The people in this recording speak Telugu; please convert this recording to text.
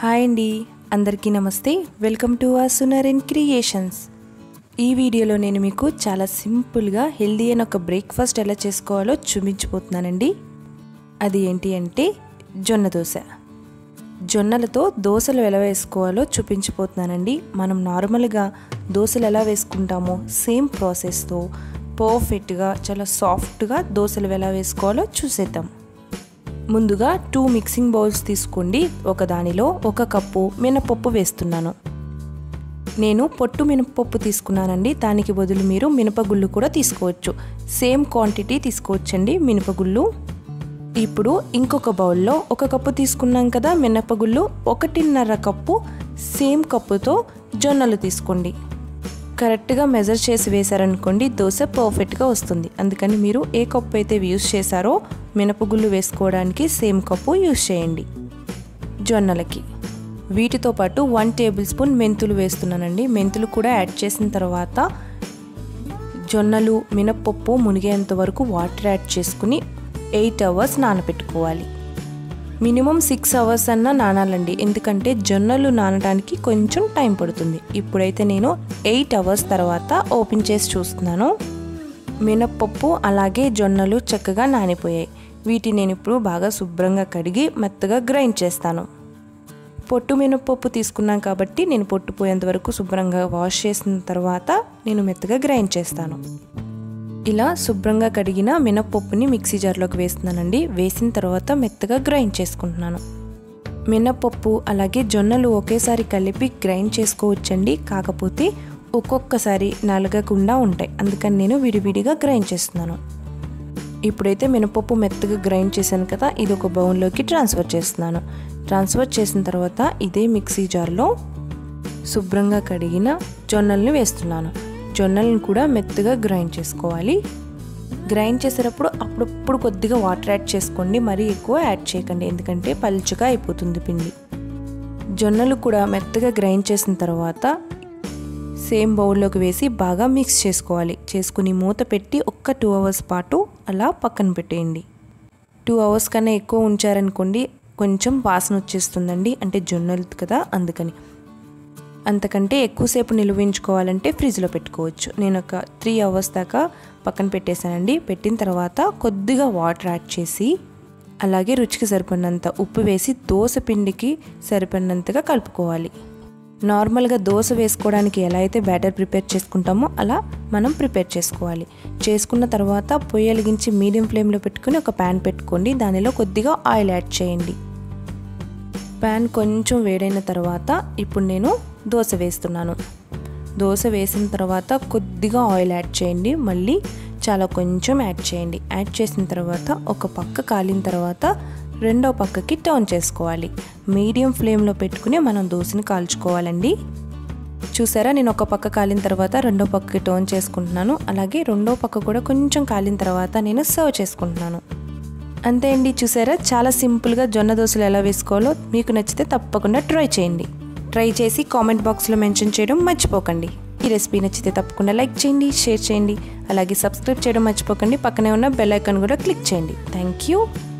హాయ్ అండి అందరికీ నమస్తే వెల్కమ్ టు ఆ సునర్ ఇన్ క్రియేషన్స్ ఈ వీడియోలో నేను మీకు చాలా సింపుల్గా హెల్దీ అయిన ఒక బ్రేక్ఫాస్ట్ ఎలా చేసుకోవాలో చూపించిపోతున్నానండి అది ఏంటి అంటే జొన్న దోశ జొన్నలతో దోశలు ఎలా వేసుకోవాలో చూపించిపోతున్నానండి మనం నార్మల్గా దోశలు ఎలా వేసుకుంటామో సేమ్ ప్రాసెస్తో పర్ఫెక్ట్గా చాలా సాఫ్ట్గా దోశలు ఎలా వేసుకోవాలో చూసేద్దాం ముందుగా టూ మిక్సింగ్ బౌల్స్ తీసుకోండి ఒక దానిలో ఒక కప్పు మినపప్పు వేస్తున్నాను నేను పొట్టు మినపప్పు తీసుకున్నానండి దానికి బదులు మీరు మినపగుళ్ళు కూడా తీసుకోవచ్చు సేమ్ క్వాంటిటీ తీసుకోవచ్చండి మినపగుళ్ళు ఇప్పుడు ఇంకొక బౌల్లో ఒక కప్పు తీసుకున్నాం కదా మినపగుళ్ళు ఒకటిన్నర కప్పు సేమ్ కప్పుతో జొన్నలు తీసుకోండి కరెక్ట్గా మెజర్ చేసి వేశారనుకోండి దోశ పర్ఫెక్ట్గా వస్తుంది అందుకని మీరు ఏ కప్పు అయితే యూస్ చేశారో మినపగుళ్ళు వేసుకోవడానికి సేమ్ కప్పు యూస్ చేయండి జొన్నలకి వీటితో పాటు వన్ టేబుల్ స్పూన్ మెంతులు వేస్తున్నానండి మెంతులు కూడా యాడ్ చేసిన తర్వాత జొన్నలు మినప్పప్పు మునిగేంత వరకు వాటర్ యాడ్ చేసుకుని ఎయిట్ అవర్స్ నానబెట్టుకోవాలి మినిమం సిక్స్ అవర్స్ అన్నా నానాలండి ఎందుకంటే జొన్నలు నానడానికి కొంచెం టైం పడుతుంది ఇప్పుడైతే నేను ఎయిట్ అవర్స్ తర్వాత ఓపెన్ చేసి చూస్తున్నాను మినప్పప్పు అలాగే జొన్నలు చక్కగా నానిపోయాయి వీటిని నేను ఇప్పుడు బాగా శుభ్రంగా కడిగి మెత్తగా గ్రైండ్ చేస్తాను పొట్టు మినప్పప్పు తీసుకున్నాం కాబట్టి నేను పొట్టు పోయేంత వరకు శుభ్రంగా వాష్ చేసిన తర్వాత నేను మెత్తగా గ్రైండ్ చేస్తాను ఇలా శుభ్రంగా కడిగిన మినప్పప్పుని మిక్సీ జార్లోకి వేస్తున్నానండి వేసిన తర్వాత మెత్తగా గ్రైండ్ చేసుకుంటున్నాను మినప్పప్పు అలాగే జొన్నలు ఒకేసారి కలిపి గ్రైండ్ చేసుకోవచ్చండి కాకపోతే ఒక్కొక్కసారి నలగకుండా ఉంటాయి అందుకని నేను విడివిడిగా గ్రైండ్ చేస్తున్నాను ఇప్పుడైతే మినపప్పు మెత్తగా గ్రైండ్ చేశాను కదా ఇది ఒక బౌన్లోకి ట్రాన్స్ఫర్ చేస్తున్నాను ట్రాన్స్ఫర్ చేసిన తర్వాత ఇదే మిక్సీ జార్లో శుభ్రంగా కడిగిన జొన్నల్ని వేస్తున్నాను జొన్నలను కూడా మెత్తగా గ్రైండ్ చేసుకోవాలి గ్రైండ్ చేసేటప్పుడు అప్పుడప్పుడు కొద్దిగా వాటర్ యాడ్ చేసుకోండి మరీ ఎక్కువ యాడ్ చేయకండి ఎందుకంటే పలుచగా అయిపోతుంది పిండి జొన్నలు కూడా మెత్తగా గ్రైండ్ చేసిన తర్వాత సేమ్ బౌల్లోకి వేసి బాగా మిక్స్ చేసుకోవాలి చేసుకుని మూత పెట్టి ఒక్క టూ అవర్స్ పాటు అలా పక్కన పెట్టేయండి టూ అవర్స్ కన్నా ఎక్కువ ఉంచారనుకోండి కొంచెం వాసన వచ్చేస్తుందండి అంటే జొన్నలు కదా అందుకని అంతకంటే ఎక్కువసేపు నిలువించుకోవాలంటే ఫ్రిడ్జ్లో పెట్టుకోవచ్చు నేను ఒక త్రీ అవర్స్ దాకా పక్కన పెట్టేశానండి పెట్టిన తర్వాత కొద్దిగా వాటర్ యాడ్ చేసి అలాగే రుచికి సరిపడినంత ఉప్పు వేసి దోశ పిండికి సరిపడినంతగా కలుపుకోవాలి నార్మల్గా దోశ వేసుకోవడానికి ఎలా అయితే బ్యాటర్ ప్రిపేర్ చేసుకుంటామో అలా మనం ప్రిపేర్ చేసుకోవాలి చేసుకున్న తర్వాత పొయ్యి వెలిగించి మీడియం ఫ్లేమ్లో పెట్టుకుని ఒక ప్యాన్ పెట్టుకోండి దానిలో కొద్దిగా ఆయిల్ యాడ్ చేయండి ప్యాన్ కొంచెం వేడైన తర్వాత ఇప్పుడు నేను దోశ వేస్తున్నాను దోశ వేసిన తర్వాత కొద్దిగా ఆయిల్ యాడ్ చేయండి మళ్ళీ చాలా కొంచెం యాడ్ చేయండి యాడ్ చేసిన తర్వాత ఒక పక్క కాలిన తర్వాత రెండో పక్కకి టర్న్ చేసుకోవాలి మీడియం ఫ్లేమ్లో పెట్టుకుని మనం దోశని కాల్చుకోవాలండి చూసారా నేను ఒక పక్క కాలిన తర్వాత రెండో పక్కకి టర్న్ చేసుకుంటున్నాను అలాగే రెండో పక్క కూడా కొంచెం కాలిన తర్వాత నేను సర్వ్ చేసుకుంటున్నాను అంతే అండి చూసారా చాలా సింపుల్గా జొన్న దోశలు ఎలా వేసుకోవాలో మీకు నచ్చితే తప్పకుండా ట్రై చేయండి ట్రై చేసి కామెంట్ బాక్స్లో మెన్షన్ చేయడం మర్చిపోకండి ఈ రెసిపీ నచ్చితే తప్పకుండా లైక్ చేయండి షేర్ చేయండి అలాగే సబ్స్క్రైబ్ చేయడం మర్చిపోకండి పక్కనే ఉన్న బెల్ ఐకాన్ కూడా క్లిక్ చేయండి థ్యాంక్ యూ